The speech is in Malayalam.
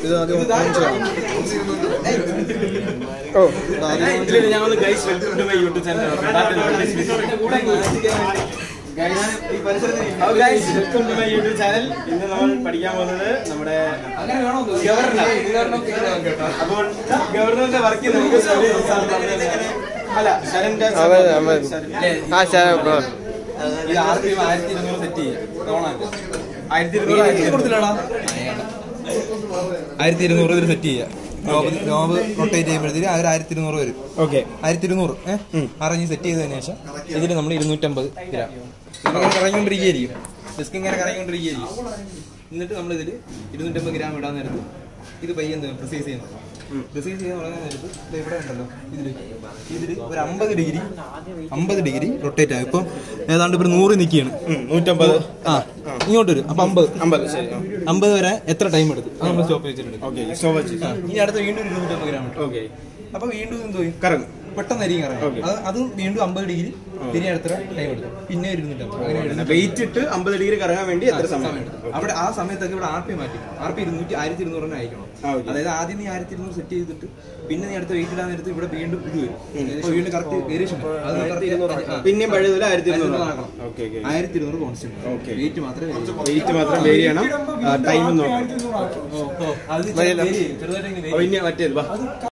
ഇത് ആദ്യം ഓൺ ചെയ്യാം ഓ ഇത് ആദ്യം ഞങ്ങൾ guys welcome to my YouTube channel guys welcome to my YouTube channel ഇന്ന് നമ്മൾ പഠിക്കാൻ പോകുന്നത് നമ്മുടെ ഗവർണർ അപ്പോൾ ഗവർണറിന്റെ വർക്ക് നമുക്ക് slowly സംസാരം പറഞ്ഞുതരാം. അല്ല ശരന്റെ അവൻ അവൻ ആ ശരി ബ്രോ ഇത് ആർ പി എം ആയിരത്തി ഇരുന്നൂറ് സെറ്റ് ചെയ്യും ആയിരത്തി ഇരുന്നൂറ് ആയിരത്തി ഇരുന്നൂറ് ഇതിൽ സെറ്റ് ചെയ്യുക നോബ് നോബ് റൊട്ടേറ്റ് ചെയ്യുമ്പോഴത്തേക്ക് ആ ഒരു ആയിരത്തി ഇരുന്നൂറ് വരും ഓക്കെ ആയിരത്തി ഇരുന്നൂറ് ഏഹ് അറേഞ്ച് സെറ്റ് ചെയ്തതിന് ശേഷം ഇതിൽ നമ്മൾ ഇരുന്നൂറ്റമ്പത് ഗ്രാം ഇങ്ങനെ കറങ്ങിക്കൊണ്ടിരിക്കുകയായിരിക്കും ഡിസ്ക് ഇങ്ങനെ കറങ്ങിക്കൊണ്ടിരിക്കുകയായിരിക്കും എന്നിട്ട് നമ്മൾ ഇതിൽ ഇരുന്നൂറ്റമ്പത് ഗ്രാം ഇടാൻ നേരത്ത് ഇത് പയ്യെ എന്ത് പ്രിസൈസ് ചെയ്യുന്നത് പ്രിസൈസ് ചെയ്യാൻ തുടങ്ങാൻ നേരത്ത് ഇത് ഇവിടെ ഉണ്ടല്ലോ ഇതിൽ ഇതിൽ ഒരു അമ്പത് ഡിഗ്രി അമ്പത് ഡിഗ്രി റൊട്ടേറ്റ് ആകും ഇപ്പം ഏതാണ്ട് ഇപ്പോൾ നൂറ് നിൽക്കുകയാണ് നൂറ്റമ്പത് ആ ഇങ്ങോട്ട് വരും അപ്പം അമ്പത് അമ്പത് ശരി അമ്പത് വരെ എത്ര ടൈം എടുത്തു അത് നമ്മൾ സ്റ്റോപ്പ് വെച്ചിട്ടുണ്ട് ഓക്കെ സോ മച്ച് ആ, ഇനി അടുത്ത വീണ്ടും ഒരു ഇരുന്നൂറ്റമ്പത് ഗ്രാം ഇട്ടു. ഓക്കെ അപ്പൊ വീണ്ടും എന്തോ ചെയ്യും? കറങ്ങും പെട്ടെന്നായിരിക്കും കറങ്ങും Okay. അത് അതും വീണ്ടും അമ്പത് ഡിഗ്രി പിന്നെ അടുത്ത ടൈം എടുക്കും പിന്നെ ഒരു ഇരുന്നൂറ്റമ്പത് അങ്ങനെ എഴുന്നൂറ്റി വെയിറ്റ് ഇട്ട് അമ്പത് ഡിഗ്രി കറങ്ങാൻ വേണ്ടി എത്ര സമയം സമയം എടുക്കും. അവിടെ ആ സമയത്തൊക്കെ ഇവിടെ ആർ പി മാറ്റി ആർ പി ഇരുന്നൂറ്റി ആയിരത്തി ഇരുന്നൂറിന് അയക്കണം ആ, okay. അതായത് ആദ്യം നീ ആയിരത്തി ഇരുന്നൂറ് സെറ്റ് ചെയ്തിട്ട് പിന്നെ നീ അടുത്ത വെയിറ്റ് ഇടാൻ നേരത്ത് ഇവിടെ വീണ്ടും ഇത് വരും അപ്പൊ വീണ്ടും കറക്റ്റ് വേരിയേഷൻ പിന്നെയും പഴയ പോലെ ആയിരത്തി ഇരുന്നൂറ് ആക്കണം. ഓക്കെ ഓക്കെ ആയിരത്തി ഇരുന്നൂറ് കോൺസ്റ്റന്റ് Okay. വെയിറ്റ് മാത്രമേ vary ചെയ്യൂ. വെയിറ്റ് മാത്രം വേരി ചെയ്യണം ടൈം നോക്കണം ഓ, ഓ, അത് ചെറുതായിട്ട് ഇങ്ങനെ vary അപ്പൊ ഇനി മറ്റേത് വാ